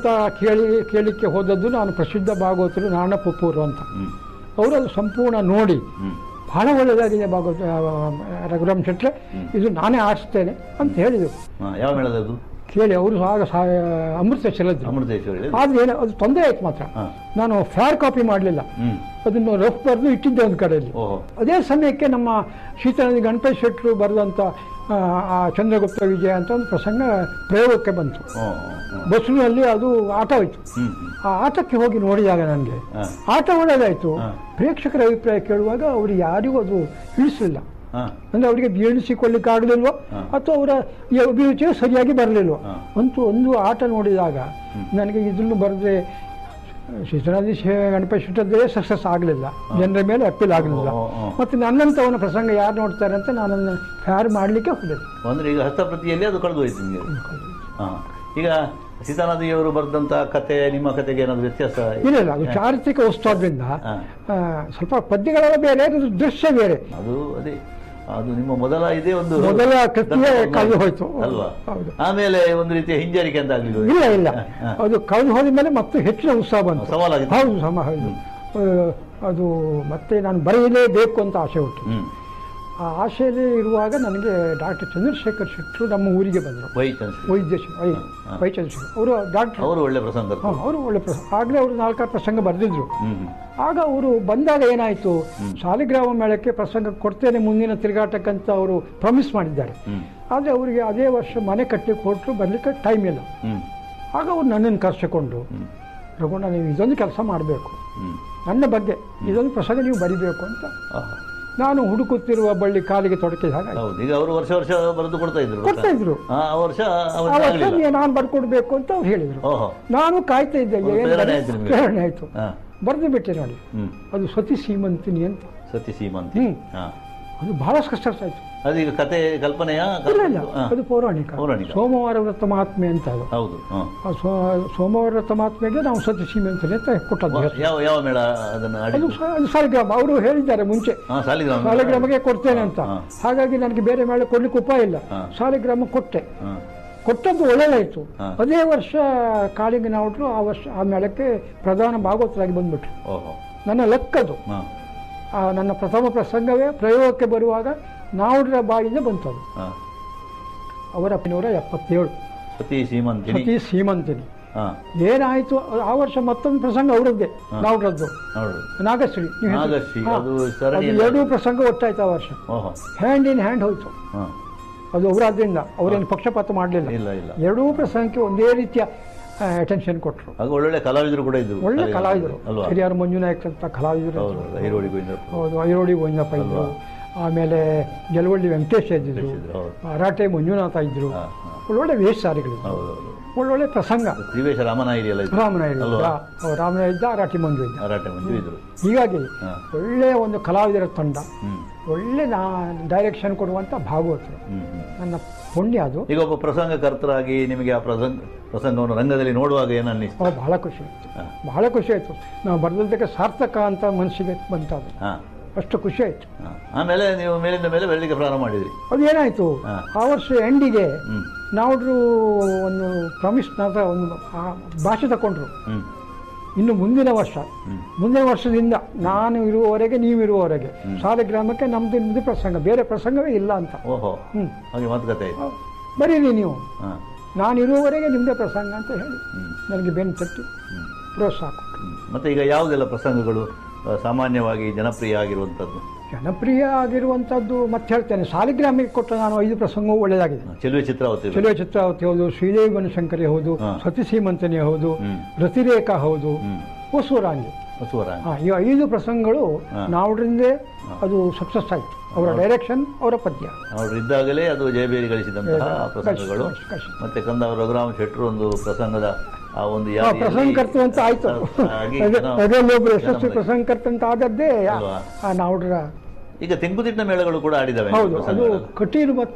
ಭಾಗವತ ಕೇಳಿ ಕೇಳಲಿಕ್ಕೆ ಹೋದದ್ದು ನಾನು ಪ್ರಸಿದ್ಧ ಭಾಗವತರು ನಾರಾಯಣ ಪುಪ್ಪೂರು ಅಂತ ಹ್ಮ್ ಅವರು ಅದು ಸಂಪೂರ್ಣ ನೋಡಿ ಹ್ಮ್ ಬಹಳ ಒಳ್ಳೆಯದಾಗಿದೆ ಭಾಗವತ ರಘುರಾಮ್ ಶೆಟ್ರೆ ಇದು ನಾನೇ ಆಡಿಸ್ತೇನೆ ಅಂತ ಹೇಳಿದರು ಹಾ, ಯಾವ ಮೇಳದದು ಕೇಳಿ ಅವರು ಆಗ ಸಾ ಅಮೃತ ಚೆಲ್ಲಿದ್ರು ಅಮೃತೇಶ್ವರಿ ಆದರೆ ಏನು ಅದು ತೊಂದರೆ ಆಯ್ತು ಮಾತ್ರ ಹಾ. ನಾನು ಫ್ಯಾರ್ ಕಾಪಿ ಮಾಡಲಿಲ್ಲ ಹ್ಮ್ ಅದನ್ನು ರಫ್ ಬರೆದು ಇಟ್ಟಿದ್ದೆ ಒಂದು ಕಡೆಯಲ್ಲಿ ಓಹೋ ಅದೇ ಸಮಯಕ್ಕೆ ನಮ್ಮ ಶೀತನದಿ ಗಣಪತಿ ಶೆಟ್ಟರು ಬರೆದಂಥ ಆ, ಆ ಚಂದ್ರಗುಪ್ತ ವಿಜಯ ಅಂತ ಒಂದು ಪ್ರಸಂಗ ಪ್ರಯೋಗಕ್ಕೆ ಬಂತು ಓ ಓ, ಓ. ಬಸ್ಸಿನಲ್ಲಿ ಅದು ಆಟ ಹೋಯ್ತು ಹ್ಮ್ ಹ್ಮ್ ಆ ಆಟಕ್ಕೆ ಹೋಗಿ ನೋಡಿದಾಗ ನನಗೆ ಹಾ. ಆಟ ಒಳ್ಳೆಯದಾಯಿತು ಹಾ. ಪ್ರೇಕ್ಷಕರ ಅಭಿಪ್ರಾಯ ಕೇಳುವಾಗ ಅವರು ಯಾರಿಗೂ ಅದು ಇಳಿಸಲಿಲ್ಲ ಹಾ ಅಂದರೆ ಅವರಿಗೆ ಜೀರ್ಣಿಸಿಕೊಳ್ಳಿಕ್ಕೆ ಆಗಲಿಲ್ವೋ ಹಾ. ಅಥವಾ ಅವರ ಈ ಅಭಿರುಚಿಯು ಸರಿಯಾಗಿ ಬರಲಿಲ್ವೋ ಹಾ. ಅಂತೂ ಒಂದು ಆಟ ನೋಡಿದಾಗ ನನಗೆ ಇದನ್ನು ಬರೆದ್ರೆ ಶಿಶುನಾದಿ ಗಣಪತಿ ಶೆಟ್ಟದ್ದೇ ಸಕ್ಸಸ್ ಆಗಲಿಲ್ಲ ಜನರ ಮೇಲೆ ಅಪ್ಪೀಲ್ ಆಗಲಿಲ್ಲ ಓ, ಓ, ಓ. ಮತ್ತು ನನ್ನಂಥವನ ಪ್ರಸಂಗ ಯಾರು ನೋಡ್ತಾರೆ ಅಂತ ನಾನನ್ನು ಫೇರ್ ಮಾಡಲಿಕ್ಕೆ ಹೋದೆ ಅಂದ್ರೆ ಈಗ ಹಸ್ತಪ್ರತಿಯಲ್ಲಿ ಅದು ಕಳೆದು ಹೋಯ್ತು ನಿಮಗೆ ಹಾ ಈಗ ಸೀತಾನದಿಯವರು ಬರೆದಂತ ಕತೆ ನಿಮ್ಮ ಕತೆಗೆ ಏನಾದ್ರು ವ್ಯತ್ಯಾಸ ಇಲ್ಲ ಇಲ್ಲ ಅದು ಚಾರಿತ್ರಿಕ ವಸ್ತು ಆದ್ರಿಂದ ಹಾ. ಆ, ಸ್ವಲ್ಪ ಪದ್ಯಗಳೆಲ್ಲ ಬೇರೆ ಅದು ದೃಶ್ಯ ಬೇರೆ ಅದು ಅದೇ ಅದು ನಿಮ್ಮ ಮೊದಲ ಇದೇ ಒಂದು ಮೊದಲ ಕೃತಿಯೇ ದತ್ತ ಕಳೆದು ಹೋಯ್ತು. ಅಲ್ವಾ ಹೌದು. ಆಮೇಲೆ ಒಂದು ರೀತಿಯ ಹಿಂಜರಿಕೆ ಅಂತ ಆಗ್ಲಿಲ್ಲ ಇಲ್ಲ ಇಲ್ಲ ಹಾ. ಅದು ಕಳೆದು ಹೋದ ಮೇಲೆ ಮತ್ತೆ ಹೆಚ್ಚಿನ ಉತ್ಸಾಹ ಬಂತು ಸವಾಲಾಗಿತ್ತು. ಹೌದು ಸಮ ಹೌದು ಆ, ಅದು ಮತ್ತೆ ನಾನು ಬರೆಯಲೇಬೇಕು ಅಂತ ಆಸೆ ಉಂಟು ಹ್ಮ್ ಆ ಆಸೆಯಲ್ಲಿ ಇರುವಾಗ ನನಗೆ ಡಾಕ್ಟರ್ ಚಂದ್ರಶೇಖರ್ ಶೆಟ್ಟರು ನಮ್ಮ ಊರಿಗೆ ಬಂದರು ವೈ ಚಂದ್ರಶೇಖರ್. ವೈದ್ಯ ಶ- ವೈ ಹಾ. ವೈ ಚಂದ್ರಶೇಖರ್ ಅವರು ಡಾಕ್ಟರ್ ಅವರು ಒಳ್ಳೆ ಪ್ರಸಂಗ ಹಾಂ ಅವರು ಒಳ್ಳೆ ಪ್ರಸ ಆಗಲೇ ಅವರು ನಾಲ್ಕಾರು ಪ್ರಸಂಗ ಬರೆದಿದ್ರು ಹ್ಮ್ ಹ್ಮ್. ಆಗ ಅವರು ಬಂದಾಗ ಏನಾಯಿತು ಶಾಲಿಗ್ರಾಮ ಮೇಳಕ್ಕೆ ಪ್ರಸಂಗ ಕೊಡ್ತೇನೆ ಮುಂದಿನ ತಿರುಗಾಟಕ್ಕಂತ ಅವರು ಪ್ರಾಮಿಸ್ ಮಾಡಿದ್ದಾರೆ ಹ್ಮ್ ಆದರೆ ಅವರಿಗೆ ಅದೇ ವರ್ಷ ಮನೆ ಕಟ್ಟಲಿಕ್ಕೆ ಹೊರಟರು ಬರಲಿಕ್ಕೆ ಟೈಮ್ ಇಲ್ಲ ಹ್ಮ್ ಆಗ ಅವ್ರು ನನ್ನನ್ನು ಕರೆಸಿಕೊಂಡು ಹ್ಮ್ ರಘುಣ್ಣ ನೀವು ಇದೊಂದು ಕೆಲಸ ಮಾಡಬೇಕು ಹ್ಮ್ ನನ್ನ ಬಗ್ಗೆ ಇದೊಂದು ಪ್ರಸಂಗ ನೀವು ಬರಿಬೇಕು ಅಂತ ಆಹಾ. ನಾನು ಹುಡುಕುತ್ತಿರುವ ಬಳ್ಳಿ ಕಾಲಿಗೆ ತೊಡಕಿದ ಹಾಗೆ ಆಯ್ತು. ಹೌದು ಈಗ ಅವರು ವರ್ಷ ವರ್ಷ ಬರೆದು ಕೊಡ್ತಾ ಇದ್ರು ಕೊಡ್ತಾ ಇದ್ರು ಆ ಆ ವರ್ಷ ಆ ಅವ್ರಿಗೆ ವರ್ಷ ಆಗ್ಲಿಲ್ಲ. ನೀವು ನಾನು ಬರ್ಕೊಡ್ಬೇಕು ಅಂತ ಅವ್ರು ಹೇಳಿದರು ಓಹೋ ನಾನು ಕಾಯ್ತಾ ಇದ್ದೆ ಒಂದು ಏನು ಪ್ರೇರಣೆ ಬರೆ- ಆಯ್ತು ನಿಮಗೆ. ಪ್ರೇರಣೆ ಆಯಿತು ಹಾ ಬರೆದು ಬಿಟ್ಟೆ ನೋಡಿ ಹ್ಮ್ ಅದು ಸತಿ ಸೀಮಂತಿನಿ ಅಂತ ಸತಿ ಸೀಮಂತಿ ಹ್ಮ್. ಹಾ ಅದು ಬಹಳ ಸಕ್ಸಸ್ ಆಯಿತು ಅದೀಗ ಕತೆ ಕಲ್ಪನೆಯ ಇಲ್ಲ ಇಲ್ಲ ಹಾ. ಅದು ಪೌರಾಣಿಕ ಪೌರಾಣಿಕ. ಸೋಮವಾರ ವ್ರತ ಮಹಾತ್ಮೆ ಅಂತ ಅದು ಹೌದು ಹಾ. ಆ ಸೋ- ಸೋಮವಾರ ವ್ರತ ಮಹಾತ್ಮೆಗೆ ನಾವು ಸತಿ ಸೀಮಂತಿನಿ ಅಂತ ಕೊಟ್ಟದ್ದು ಹೆಸರು. ಯಾವ ಯಾವ ಮೇಳ ಅದನ್ನು ಅದು ಆಡಿದ್ದು ಸ- ಅದು ಸಾಲಿಗ್ರಾಮ ಅವರು ಹೇಳಿದ್ದಾರೆ ಮುಂಚೆ ಹಾ ಸಾಲಿಗ್ರಾಮ ಮೇಳ. ಸಾಲಿಗ್ರಾಮಗೆ ಕೊಡ್ತೇನೆ ಅಂತ ಹಾ, ಹಾಗಾಗಿ ನನಗೆ ಬೇರೆ ಮೇಲೆ ಕೊಡ್ಲಿಕ್ಕೆ ಉಪಾಯ ಇಲ್ಲ ಹಾ. ಸಾಲಿಗ್ರಾಮ ಕೊಟ್ಟೆ ಹಾ. ಕೊಟ್ಟದ್ದು ಒಳ್ಳೆಯದಾಯಿತು ಹಾ. ಅದೇ ವರ್ಷ ಕಾಳಿಂಗ ನಾವ್ರು ಆ ವರ್ಷ ಆ ಮೇಳಕ್ಕೆ ಪ್ರಧಾನ ಭಾಗವತರಾಗಿ ಬಂದ್ಬಿಟ್ರು ಓಹೋ ನನ್ನ ಲೆಕ್ಕದು ಹಾ ಆ ನನ್ನ ಪ್ರಥಮ ಪ್ರಸಂಗವೇ ಪ್ರಯೋಗಕ್ಕೆ ಬರುವಾಗ ನಾವುಡ್ರ ಬಾಯಿಂದ ಬಂತದು ಹಾ ಅವರ ನೂರ ಎಪ್ಪತ್ತೇಳು ಸತಿ ಸೀಮಂತಿನಿ ಸತಿ ಸೀಮಂತಿನಿ ಹಾ ಏನಾಯಿತು ಆ ವರ್ಷ ಮತ್ತೊಂದು ಪ್ರಸಂಗ ಅವರದ್ದೇ ನಾವುಡ್ರದ್ದು ನೋಡು ನಾಗಶ್ರೀ ನೀವು ಹೆಸರು- ನಾಗಶ್ರೀ, ಹಾ. ಅದು ಸರಣಿ ಅದು ಎರಡೂ ಪ್ರಸಂಗ ಒಟ್ಟಾಯ್ತು ಆ ವರ್ಷ ಓಹೋ ಹ್ಯಾಂಡ್ ಇನ್ ಹ್ಯಾಂಡ್ ಹೋಯ್ತು ಹಾ ಅದು ಅವರಾದ್ರಿಂದ ಅವರೇನು ಪಕ್ಷಪಾತ ಮಾಡಲಿಲ್ಲ ಇಲ್ಲ ಇಲ್ಲ ಎರಡೂ ಪ್ರಸಂಗಕ್ಕೆ ಒಂದೇ ರೀತಿಯ ಅಟೆನ್ಷನ್ ಕೊಟ್ಟರು ಆಗ ಒಳ್ಳೊಳ್ಳೆ ಕಲಾವಿದರು ಕೂಡ ಇದ್ರು ಒಳ್ಳೆ ಅಲ್ಲಿ ಕಲಾವಿದರು ಅಲ್ವಾ ಹಿರಿಯರು ಮಂಜುನಾಯಕ್ ಅಂತ ಕಲಾವಿದರು ಹೌದು ಇದ್ರು. ಹೈರೋಡಿ ಗೋವಿಂದಪ್ಪ ಹೌದು ಐರೋಡಿ ಗೋವಿಂದಪ್ಪ ಇದ್ರು ಆಮೇಲೆ ಜಲವಳ್ಳಿ ವೆಂಕಟೇಶ ಇದ್ದಿದ್ರು ಇದ್ರು, ಹೌದು. ಮರಾಠೆ ಮಂಜುನಾಥ ಇದ್ರು ಹಾ, ಹಾ. ಒಳ್ಳೊಳ್ಳೆ ವೇಷಧಾರಿಗಳು ಹೌದು ಹೌದು ಒಳ್ಳೊಳ್ಳೆ ಪ್ರಸಂಗ ತ್ರಿವೇಶ ರಾಮನಾಯಿರಿ ಎಲ್ಲ ಇದ್ರು ರಾಮನ ಇದ್ದ ಅಲ್ವಾ ರಾಮನ ಇದ್ದ ರಾಟಿ ಮಂಜು ಇದ್ದ ಮರಾಠೆ ಮಂಜು ಇದ್ರು ಹೀಗಾಗಿ ಹಾ. ಒಳ್ಳೆಯ ಒಂದು ಕಲಾವಿದರ ತಂಡ ಹ್ಮ್ ಒಳ್ಳೆ ನಾ ಡೈರೆಕ್ಷನ್ ಕೊಡುವಂಥ ಭಾಗವತರು ಹ್ಮ್ ಹ್ಮ್ ನನ್ನ ಪುಣ್ಯ ಅದು ಈಗ ಒಬ್ಬ ಪ್ರಸಂಗಕರ್ತರಾಗಿ ನಿಮಗೆ ಆ ಪ್ರಸಂಗ ಪ್ರಸಂಗವನ್ನು ರಂಗದಲ್ಲಿ ನೋಡುವಾಗ ಏನು ಅನ್ನಿಸ್ತು ಅವಾಗ ಬಹಳ ಖುಷಿ ಆಯಿತು ಹಾ. ಬಹಳ ಖುಷಿ ಆಯಿತು ನಾವು ಬರೆದದ್ದಕ್ಕೆ ಸಾರ್ಥಕ ಅಂತ ಮನಸ್ಸಿಗೆ ಬಂತದು ಹಾ ಅಷ್ಟು ಖುಷಿ ಆಯಿತು ಹಾ. ಆಮೇಲೆ ನೀವು ಮೇಲಿಂದ ಮೇಲೆ ಬೆಳಲಿಕ್ಕೆ ಪ್ರಾರಂಭ ಮಾಡಿದ್ರಿ ಅದು ಏನಾಯಿತು ಹಾ. ಆ ವರ್ಷ ಎಂಡಿಗೆ ಹ್ಮ್ ನಾವ್ರು ಒಂದು ಪ್ರಾಮಿಸ್ ನಂತರ ಒಂದು ಆ ಭಾಷೆ ತಗೊಂಡ್ರು ಹ್ಮ್ ಇನ್ನು ಮುಂದಿನ ವರ್ಷ ಹ್ಮ್. ಮುಂದಿನ ವರ್ಷದಿಂದ ನಾನು ಇರುವವರೆಗೆ ನೀವು ಇರುವವರೆಗೆ ಸಾಲಿಗ್ರಾಮಕ್ಕೆ ನಮ್ದು ನಿಮ್ಮದು ಪ್ರಸಂಗ ಬೇರೆ ಪ್ರಸಂಗವೇ ಇಲ್ಲ ಅಂತ ಓಹೋ ಹ್ಮ್. ಹಾಗೆ ಮಾತುಕತೆ ಆಯ್ತು ಬರೀರಿ ನೀವು ಹಾ ನಾನು ಇರುವವರೆಗೆ ನಿಮ್ಮದೇ ಪ್ರಸಂಗ ಅಂತ ಹೇಳಿ ಹ್ಮ್ ನನಗೆ ಬೆನ್ನು ತಟ್ಟಿ ಹ್ಮ್ ಪ್ರೋತ್ಸಾಹ ಕೊಟ್ಟರು ಹ್ಮ್. ಮತ್ತೆ ಈಗ ಯಾವುದೆಲ್ಲ ಪ್ರಸಂಗಗಳು ಆ, ಸಾಮಾನ್ಯವಾಗಿ ಜನಪ್ರಿಯ ಆಗಿರುವಂಥದ್ದು ಜನಪ್ರಿಯ ಆಗಿರುವಂಥದ್ದು ಮತ್ತೆ ಹೇಳ್ತೇನೆ ಸಾಲಿಗ್ರಾಮಕ್ಕೆ ಕೊಟ್ಟ ನಾನು ಐದು ಪ್ರಸಂಗವು ಒಳ್ಳೆಯದಾಗಿದೆ ಚೆಲುವೆ ಚಿತ್ರಾವತಿ ಚೆಲುವೆ ಚಿತ್ರಾವತಿ ಹೌದು ಶ್ರೀದೇವಿ ಬನಶಂಕರಿ ಹೌದು ಹಾ. ಸತಿ ಸೀಮಂತನಿ ಹೌದು ಹ್ಮ್. ರತಿರೇಖಾ ಹೌದು ಹ್ಮ್ ಹೊಸೂರಾಂಗಿ ಬಸವರಾಜ ಹಾ ಈ ಐದು ಪ್ರಸಂಗಗಳು ಹಾ. ನಾವುಡ್ರಿಂದೇ ಅದು ಸಕ್ಸಸ್ ಆಯಿತು ಅವರ ಡೈರೆಕ್ಷನ್ ಅವರ ಪದ್ಯ ಅವರು ಇದ್ದಾಗಲೇ ಅದು ಜಯಬೇರಿ ಗಳಿಸಿದಂತಹ ಜಯಬೇರಿ. ಪ್ರಸಂಗಗಳು ಕಳಿಸಿ, ಕಳಿಸಿ. ಮತ್ತೆ ಕಂದ ರಘುರಾಮ ಶೆಟ್ಟರು ಒಂದು ಪ್ರಸಂಗದ ಆ ಒಂದು ಹಾ, ಯಾದಿಯಲ್ಲಿ ಪ್ರಸಂಗಕರ್ತ ಅಂತ ಆಯ್ತು ಹಾಗೆ ಅದೇ- ಜನ- ಅದರಲ್ಲಿ ಒಬ್ರು ಯಶಸ್ವಿ ಜನಮನ- ಪ್ರಸಂಗಕರ್ತ ಅಂತ ಆದದ್ದೇ ಆ- ಅಲ್ವಾ? ಆ ನಾವುಡ್ರ ಈಗ ತೆಂಕುತಿಟ್ಟ ಮೇಳಗಳು ಕೂಡ ಆಡಿದವೆ ಹೌದು ಅದು ಪ್ರಸಂಗಗಳಲ್ಲಿ. ಕಟೀಲು ಮತ್ತು